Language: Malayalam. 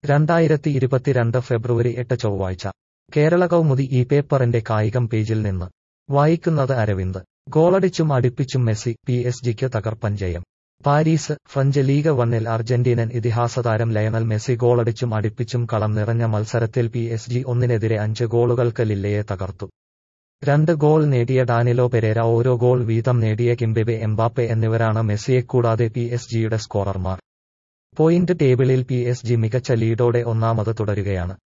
രണ്ടായിരത്തി ഇരുപത്തിരണ്ട് ഫെബ്രുവരി എട്ട് ചൊവ്വാഴ്ച കേരള കൗമുദി ഈ പേപ്പറിന്റെ കായികം പേജിൽ നിന്ന് വായിക്കുന്നത് അരവിന്ദ് ഗോളടിച്ചും അടിപ്പിച്ചും മെസ്സി പി എസ് ജിക്ക് തകർപ്പൻ ജയം പാരീസ് ഫ്രഞ്ച് ലീഗ് വണ്ണിൽ അർജന്റീനൻ ഇതിഹാസതാരം ലയണൽ മെസ്സി ഗോളടിച്ചും അടിപ്പിച്ചും കളം നിറഞ്ഞ മത്സരത്തിൽ പി എസ് ജി ഒന്നിനെതിരെ അഞ്ച് ഗോളുകൾക്ക് ലില്ലയെ തകർത്തു രണ്ട് ഗോൾ നേടിയ ഡാനിലോ പെരേര ഓരോ ഗോൾ വീതം നേടിയ കിംബെബെ എംബാപ്പെ എന്നിവരാണ് മെസ്സിയെ കൂടാതെ പി എസ് ജിയുടെ സ്കോറർമാർ പോയിന്റ് ടേബിളിൽ പി എസ് ജി മികച്ച ലീഡോടെ ഒന്നാമത് തുടരുകയാണ്